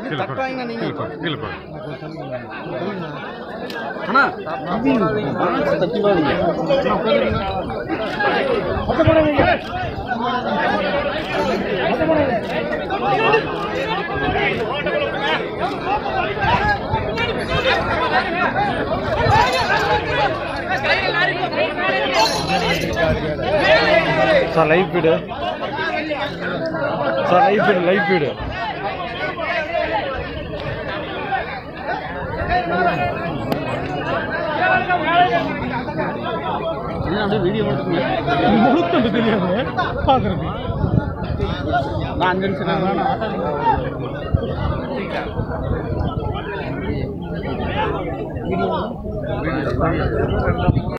கீழே போடு. கீழே போடு. கீழே போடு. அண்ணா தட்டி பாருங்க sir live feed sir live feed live feed அப்படியே வீடியோ எடுத்துக்கோங்க முழுக்கண்டு தெரியாது பார்க்குறது நான் அஞ்சு நிமிஷம்